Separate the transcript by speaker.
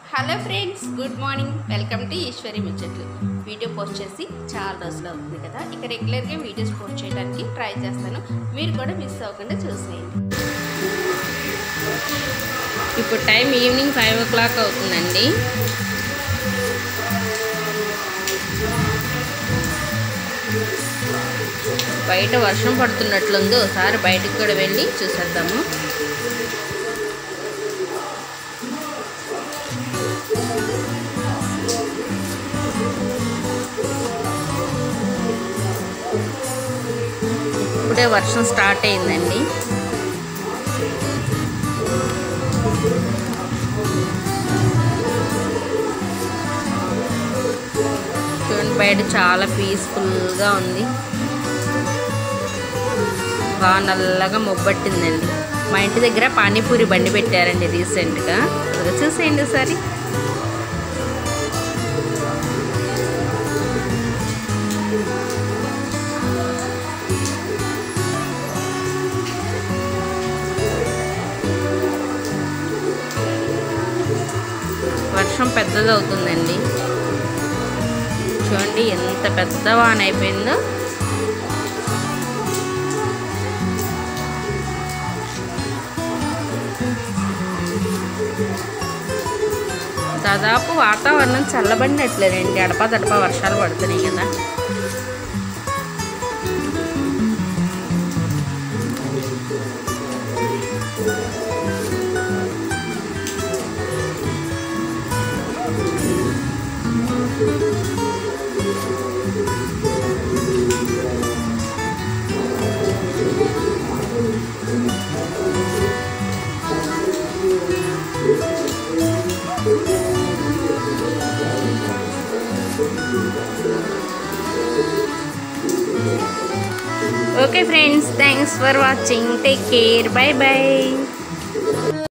Speaker 1: hello friends good morning welcome to Eshwari ముచ్చట్లు video post చేసి చాలా రోజులు అవుతుంది కదా ఇక రెగ్యులర్గా వీడియోస్ పోస్ట్ చేయడానికి ట్రై చేస్తాను మీరు కూడా మిస్ అవ్వకుండా చూసేయండి ఇప్పుడు time evening five o'clock అవుతుందండి బయట వర్షం పడుతున్నట్లుంది ఒకసారి బయటకు కూడా వెళ్ళి చూసేద్దాము ఇప్పుడే వర్షం స్టార్ట్ అయిందండి చూడండి బయట చాలా పీస్ఫుల్గా ఉంది బాగా నల్లగా మొబ్బట్టిందండి మా ఇంటి దగ్గర పానీపూరి బండి పెట్టారండి రీసెంట్గా అది చూసేయండి ఒకసారి వర్షం పెద్దది అవుతుందండి చూడండి ఎంత పెద్ద వాన అయిపోయిందో దాదాపు వాతావరణం చల్లబడినట్లేదండి అడపా దడప వర్షాలు పడుతున్నాయి కదా okay friends thanks for watching take care bye by